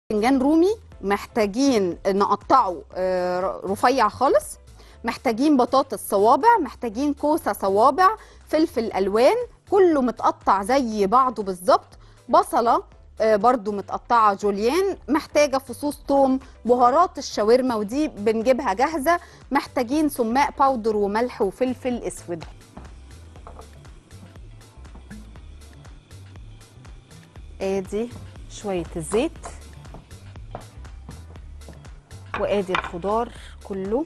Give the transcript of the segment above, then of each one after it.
باذنجان رومي محتاجين نقطعه آه، رفيع خالص محتاجين بطاطس صوابع محتاجين كوسه صوابع فلفل الوان كله متقطع زي بعضه بالظبط بصله آه، برضو متقطعه جوليان محتاجه فصوص توم بهارات الشاورما ودي بنجيبها جاهزه محتاجين سماق باودر وملح وفلفل اسود ادي شويه الزيت وادي الخضار كله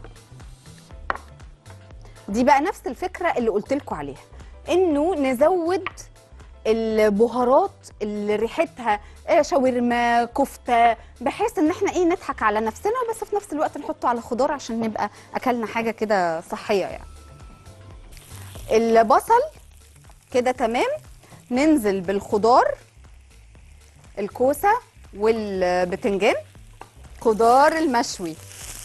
دي بقى نفس الفكره اللي قلت لكم عليها انه نزود البهارات اللي ريحتها آه، شاورما كفته بحيث ان احنا ايه نضحك على نفسنا بس في نفس الوقت نحطه على خضار عشان نبقى اكلنا حاجه كده صحيه يعني البصل كده تمام ننزل بالخضار الكوسه والبتنجان خضار المشوي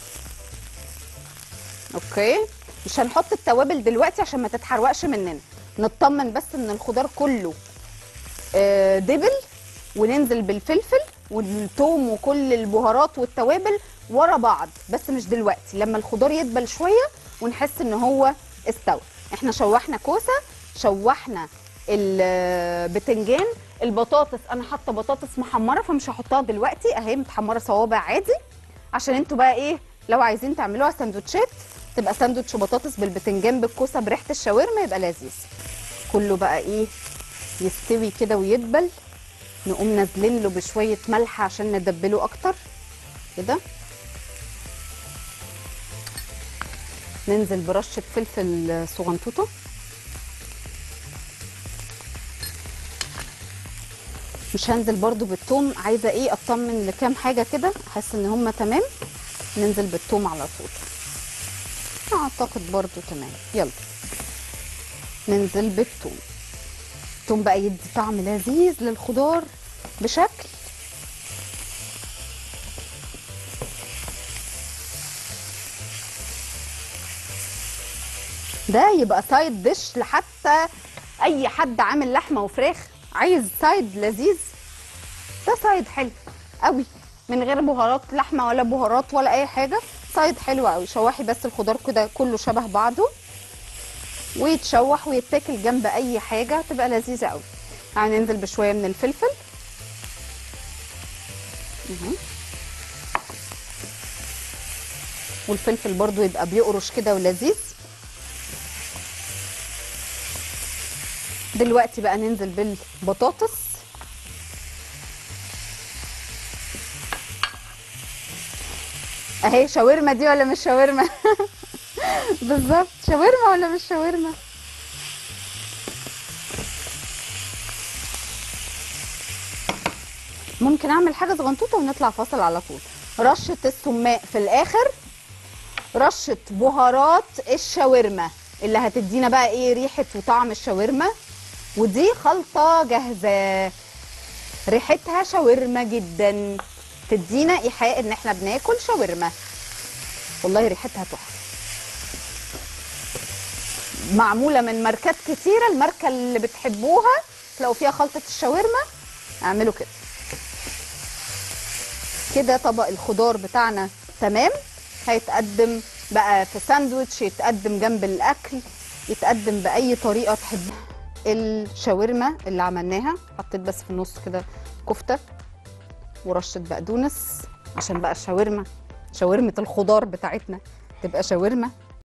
اوكي مش هنحط التوابل دلوقتي عشان ما تتحرقش مننا نطمن بس ان الخضار كله آه، دبل وننزل بالفلفل والثوم وكل البهارات والتوابل ورا بعض بس مش دلوقتي لما الخضار يدبل شويه ونحس ان هو استوى احنا شوحنا كوسه شوحنا البتنجان البطاطس انا حاطه بطاطس محمره فمش هحطها دلوقتي اهي متحمره صوابع عادي عشان انتوا بقى ايه لو عايزين تعملوها سندوتشات تبقى ساندوتش بطاطس بالبتنجان بالكوسه بريحه الشاورما يبقى لذيذ كله بقى ايه يستوي كده ويدبل نقوم نازلين له بشويه ملح عشان ندبله اكتر كده ننزل برشه فلفل صغنطوطه مش هنزل برضو بالثوم عايزه ايه اطمن لكام حاجه كده احس ان هم تمام ننزل بالثوم على طول اعتقد برضو تمام يلا ننزل بالثوم الثوم بقى يدي طعم لذيذ للخضار بشكل ده يبقى سايد ديش لحتى اي حد عامل لحمه وفراخ عايز سايد لذيذ ده سايد حلو قوي من غير بهارات لحمه ولا بهارات ولا اي حاجه سايد حلو قوي شوحي بس الخضار كده كله شبه بعضه ويتشوح ويتاكل جنب اي حاجه تبقى لذيذه قوي هننزل بشويه من الفلفل مهم. والفلفل برضو يبقى بيقرش كده ولذيذ دلوقتي بقى ننزل بالبطاطس اهي شاورما دي ولا مش شاورما بالظبط شاورما ولا مش شاورما ممكن اعمل حاجه صغنطوطه ونطلع فاصل على طول رشه السماق في الاخر رشه بهارات الشاورما اللي هتدينا بقى ايه ريحه وطعم الشاورما ودي خلطه جاهزه ريحتها شاورما جدا تدينا ايحاء ان احنا بناكل شاورما والله ريحتها تحفه معموله من ماركات كتيره الماركه اللي بتحبوها لو فيها خلطه الشاورما اعملوا كده كده طبق الخضار بتاعنا تمام هيتقدم بقى في ساندوتش يتقدم جنب الاكل يتقدم باي طريقه تحبوها الشاورما اللي عملناها حطيت بس في النص كده كفته ورشه بقدونس عشان بقى الشاورما شاورمه الخضار بتاعتنا تبقى شاورما